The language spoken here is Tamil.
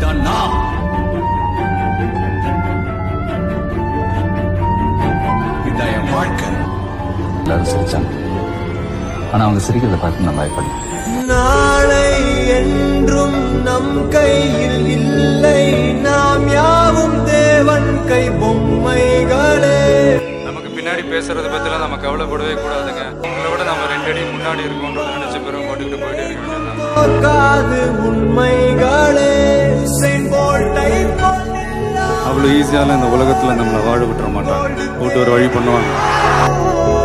இதான் நான் இதான் என் வாழ்க்கை எல்லாரும் சிரிச்சாங்க ஆனா அவங்க சிரிக்கிறத பார்த்து நான் பயப்படேன் நாளை என்றும் நம் கையில் இல்லை நாம் யாவும் தேவன் கை பொம்மைகளே நமக்கு பின்னாடி பேசுறத பத்திலாம் நம்ம கவலைப்படவே கூடாதுங்க உங்களை விட நம்ம ரெண்டு அடி முன்னாடி இருக்கோன்றத நினைச்ச பிறகு போட்டுக்கிட்டு போயிட்டே இருக்க வேண்டியதுதான் காது உண்மைகளே செயின்ட் போல்ட்டை போலெல்லாம் அவ்வளோ ஈஸியால இந்த உலகத்துல நம்மளை வாழ விட்டுற மாட்டாங்க போட்டு ஒரு வழி பண்ணுவாங்க